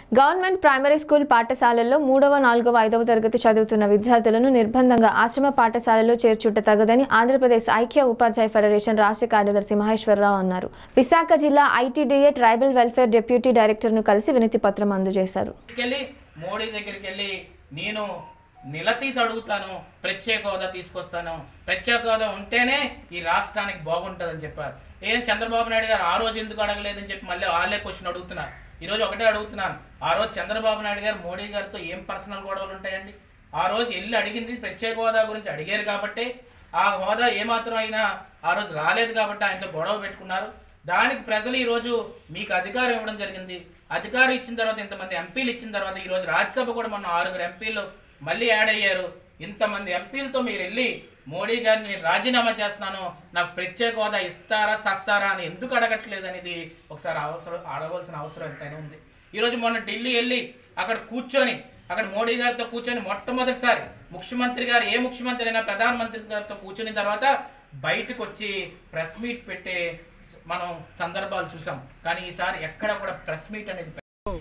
government primary school పాఠశాలల్లో మూడవ నాలుగవ ఐదవ తరగతి చదువుతున్న విద్యార్థులను నిర్బంధంగా ఆశ్రమ పాఠశాలలో చేర్చుట తగదని ఆంధ్రప్రదేశ్ ఐక్య ఉపాధ్యాయ ఫెడరేషన్ రాష్ట్ర కార్యదర్శి మహేశ్వరరావు అన్నారు విశాఖ జిల్లా ఐటీడీఏ ట్రైబల్ వెల్ఫేర్ డిప్యూటీ డైరెక్టర్ను కలిసి వినతి పత్రం అందజేశారు తీసుకెళ్ళి మోడీ దగ్గరికి వెళ్ళి నేను నిలదీసి అడుగుతాను ప్రత్యేక హోదా తీసుకొస్తాను ప్రత్యేక హోదా ఉంటేనే ఈ రాష్ట్రానికి బాగుంటుందని చెప్పారు ఏం చంద్రబాబు నాయుడు గారు ఆ రోజు ఎందుకు అడగలేదని చెప్పి మళ్ళీ వాళ్ళే క్వశ్చన్ అడుగుతున్నారు ఈరోజు ఒకటే అడుగుతున్నాను ఆ రోజు చంద్రబాబు నాయుడు గారు మోడీ గారితో ఏం పర్సనల్ గొడవలు ఉంటాయండి ఆ రోజు వెళ్ళి అడిగింది ప్రత్యేక హోదా గురించి అడిగారు కాబట్టి ఆ హోదా ఏమాత్రం అయినా ఆ రోజు రాలేదు కాబట్టి ఆయనతో గొడవ పెట్టుకున్నారు దానికి ప్రజలు ఈరోజు మీకు అధికారం ఇవ్వడం జరిగింది అధికారం ఇచ్చిన తర్వాత ఇంతమంది ఎంపీలు ఇచ్చిన తర్వాత ఈరోజు రాజ్యసభ కూడా మొన్న ఆరుగురు ఎంపీలు మళ్ళీ యాడ్ అయ్యారు ఇంతమంది ఎంపీలతో మీరు వెళ్ళి మోడీ గారిని నేను రాజీనామా చేస్తున్నాను నాకు ప్రత్యేక హోదా ఇస్తారా సస్తారా అని ఎందుకు అడగట్లేదు అనేది ఒకసారి అవసరం అడగవలసిన అవసరం ఎంతైనా ఉంది ఈరోజు మొన్న ఢిల్లీ వెళ్ళి అక్కడ కూర్చొని అక్కడ మోడీ గారితో కూర్చొని మొట్టమొదటిసారి ముఖ్యమంత్రి గారు ఏ ముఖ్యమంత్రి అయినా ప్రధానమంత్రి గారితో కూర్చున్న తర్వాత బయటకు వచ్చి ప్రెస్ మీట్ పెట్టే మనం సందర్భాలు చూసాం కానీ ఈసారి ఎక్కడ కూడా ప్రెస్ మీట్ అనేది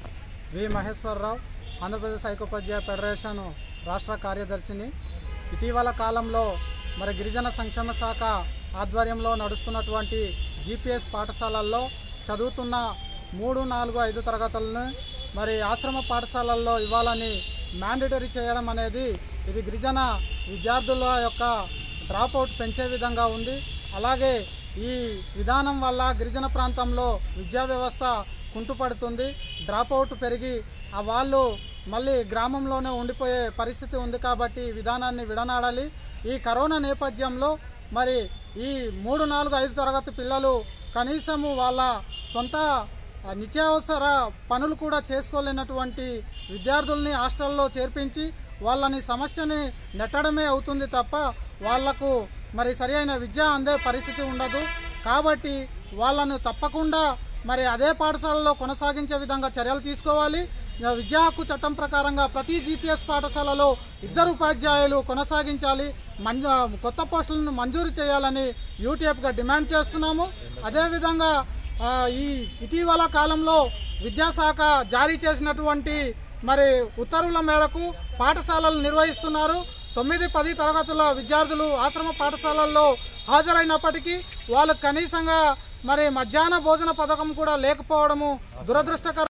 వి మహేశ్వరరావు ఆంధ్రప్రదేశ్ ఐకోపాధ్యాయ ఫెడరేషన్ రాష్ట్ర కార్యదర్శిని ఇటీవల కాలంలో మరి గిరిజన సంక్షేమ శాఖ ఆధ్వర్యంలో నడుస్తున్నటువంటి జీపీఎస్ పాఠశాలల్లో చదువుతున్న మూడు నాలుగు ఐదు తరగతులను మరి ఆశ్రమ పాఠశాలల్లో ఇవ్వాలని మ్యాండేటరీ చేయడం అనేది ఇది గిరిజన విద్యార్థుల యొక్క డ్రాప్అవుట్ పెంచే విధంగా ఉంది అలాగే ఈ విధానం వల్ల గిరిజన ప్రాంతంలో విద్యా వ్యవస్థ కుంటుపడుతుంది డ్రాప్అవుట్ పెరిగి ఆ వాళ్ళు మళ్ళీ గ్రామంలోనే ఉండిపోయే పరిస్థితి ఉంది కాబట్టి ఈ విధానాన్ని విడనాడాలి ఈ కరోనా నేపథ్యంలో మరి ఈ మూడు నాలుగు ఐదు తరగతి పిల్లలు కనీసము వాళ్ళ సొంత ఆ నిత్యావసర పనులు కూడా చేసుకోలేనటువంటి విద్యార్థుల్ని హాస్టల్లో చేర్పించి వాళ్ళని సమస్యని నెట్టడమే అవుతుంది తప్ప వాళ్లకు మరి సరి అయిన విద్య అందే పరిస్థితి ఉండదు కాబట్టి వాళ్ళను తప్పకుండా మరి అదే పాఠశాలలో కొనసాగించే విధంగా చర్యలు తీసుకోవాలి ఇక విద్యా హక్కు చట్టం ప్రకారంగా ప్రతి జీపీఎస్ పాఠశాలలో ఇద్దరు ఉపాధ్యాయులు కొనసాగించాలి మంజూ కొత్త పోస్టులను మంజూరు చేయాలని యూటీఎఫ్గా డిమాండ్ చేస్తున్నాము అదేవిధంగా ఆ, ఈ ఇటీవల కాలంలో విద్యాశాఖ జారీ చేసినటువంటి మరి ఉత్తర్వుల మేరకు పాఠశాలలు నిర్వహిస్తున్నారు తొమ్మిది పది తరగతుల విద్యార్థులు ఆశ్రమ పాఠశాలల్లో హాజరైనప్పటికీ వాళ్ళకు కనీసంగా మరి మధ్యాహ్న భోజన పథకం కూడా లేకపోవడము దురదృష్టకరం